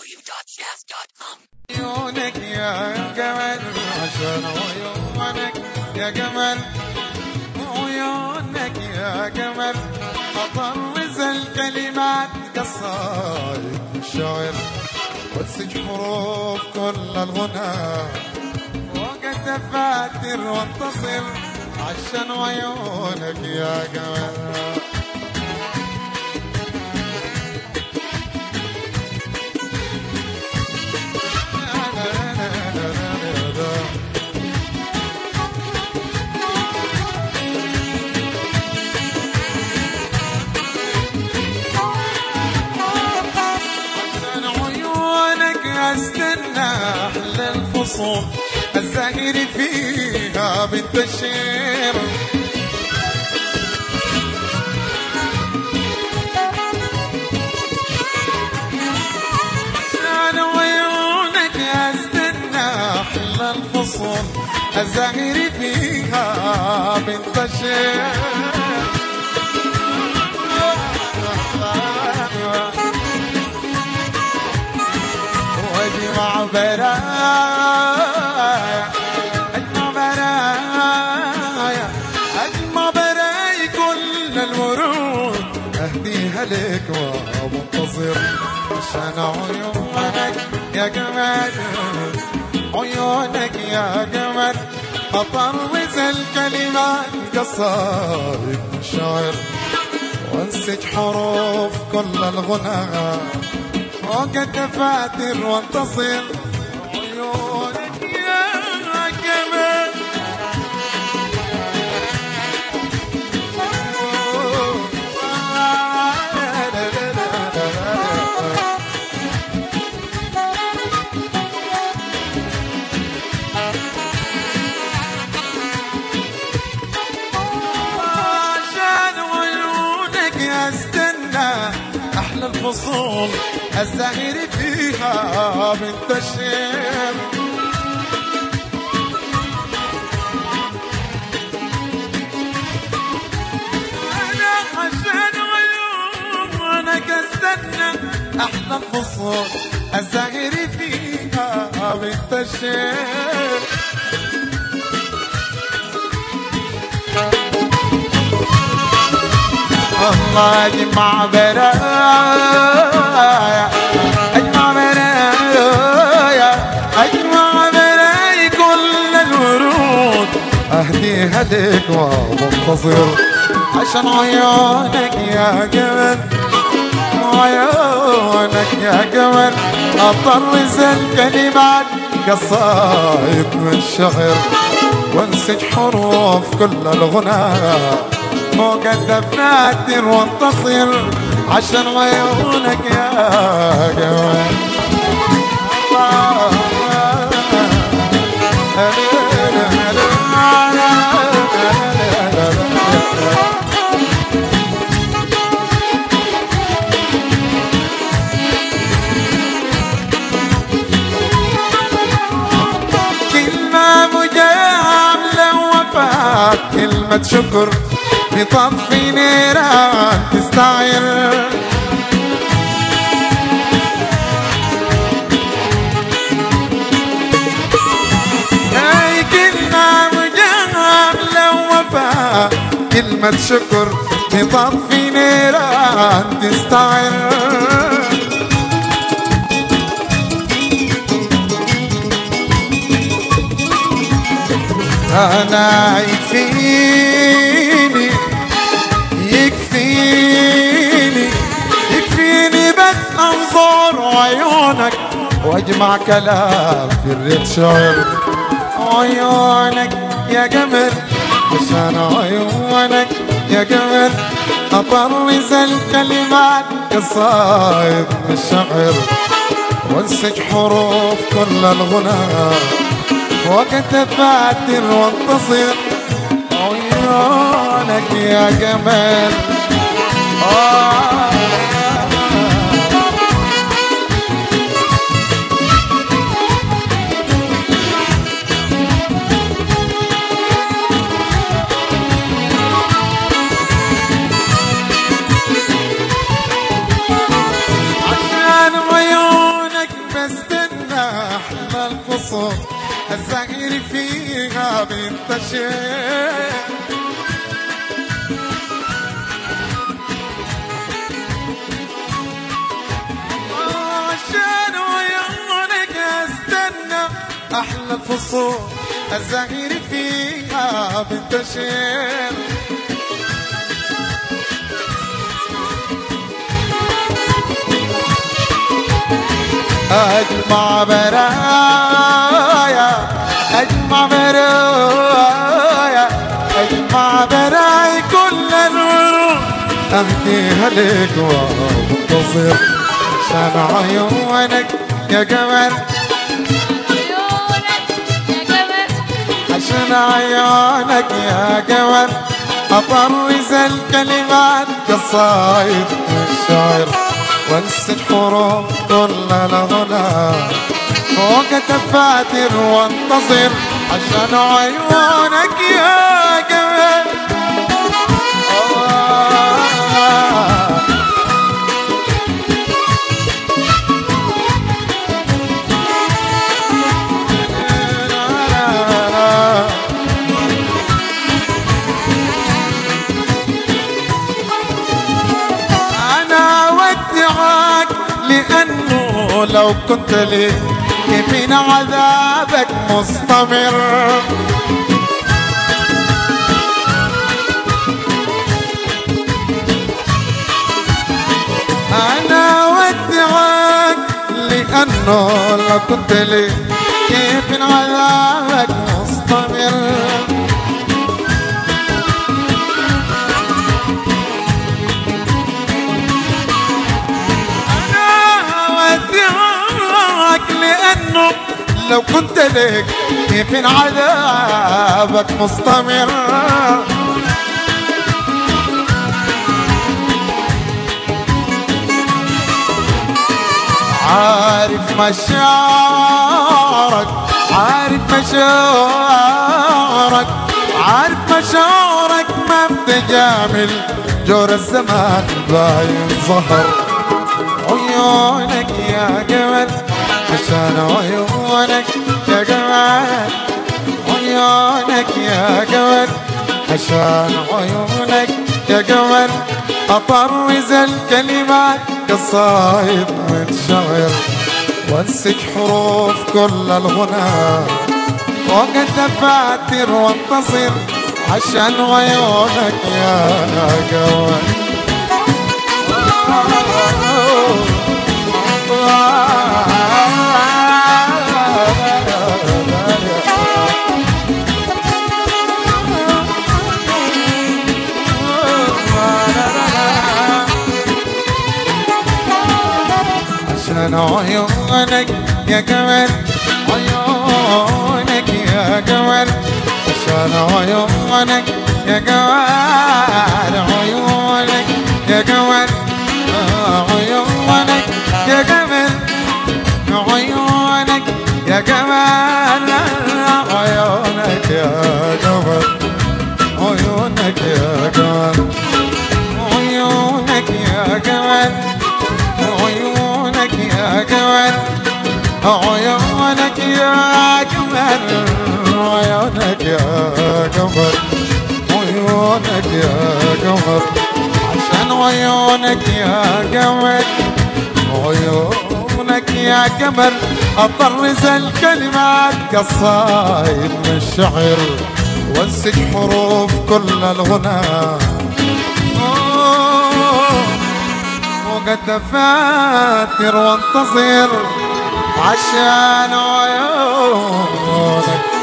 www.jazz.com عيونك يا جمال عشان عيونك يا جمال عيونك يا جمال أطرز الكلمات قصايد الشعر وانسج حروف كل الغنى فوق الدفاتر وانتصر عشان عيونك يا جمال عشان عيونك استنى احلى الفصول الزاهر فيها بالتشير عشان عيونك استنى احلى الفصول الزاهر فيها بالتشير واجمع برايا اجمع برايا اجمع برايا كل الورود اهديها لك ومنتظر عشان عيونك يا جمال عيونك يا جمال اطرز الكلمات قصائد شعر وانسج حروف كل الغنى فوق الدفاتر وانتصر عيونك يا جمال عشان عيونك استنى احلى الفصول الزاهر فيها منتشر انا عشان عيونك استنى احلى الفصول الزاهر فيها منتشر الله اجمع برايا اجمع برايا اجمع برايا كل الورود اهديها لك ومنتظر عشان عيونك يا جمل عيونك يا جمل اطرز الكلمات قصايد من شعر وانسج حروف كل الغنى فوق الدفاتر وانتصر عشان عيونك يا جمال كلمة مجاملة وفاة كلمة شكر بطفي نيران تستعير هاي كلمة مجاملة وفاة كلمة شكر بطفي نيران تستعير أنا يكفيني يكفيني يكفيني بس أنظر عيونك واجمع كلام في الريح شعر عيونك يا جمل عشان عيونك يا جمل أطرز الكلمات قصايد من الشعر وانسج حروف كل الغنى وقت فاتر وانتصر عيونك يا جمال آه عشان عيونك الفصول الزهر فيها بينتشر عشان ويومك استنى احلى الفصول الزهر فيها بنتشر أجمع برايا أجمع برايا أجمع برايا كل الورود أهديها لك وانتظر عشان عيونك يا قمر عيونك يا قمر عشان عيونك يا قمر أطرز الكلمات قصايد الشعر وانسى الحروف كل الغنى فوق تفاتر وانتظر عشان عيونك يا قمر آه أنا ودعك لأنه لو كنت لي من عذابك مستمر أنا ودعك لأنه لو كنت لي كيف من عذابك مستمر أنا ودعك لأنه لو كنت لك كيف عذابك مستمر عارف مشاعرك عارف مشاعرك عارف مشاعرك ما بتجامل جور الزمان باين ظهر عيونك يا قمر عشان عيونك يا قمر عيونك يا قمر عشان عيونك يا قمر أطرز الكلمات قصايد من شعر وانسج حروف كل الغنى فوق الدفاتر وانتصر عشان عيونك يا قمر عشان عيونك يا قمر عيونك يا قمر عشان عيونك يا قمر عيونك يا قمر آه، عيونك يا قمر عيونك يا قمر عيونك يا قمر عيونك يا قمر عيونك يا قمر عيونك يا قمر عيونك يا قمر عيونك يا قمر عيونك يا قمر عشان عيونك يا قمر عيونك يا قمر أطرز الكلمات قصايد من الشعر وانسج حروف كل الغنى فوق الدفاتر وانتظر عشان عيونك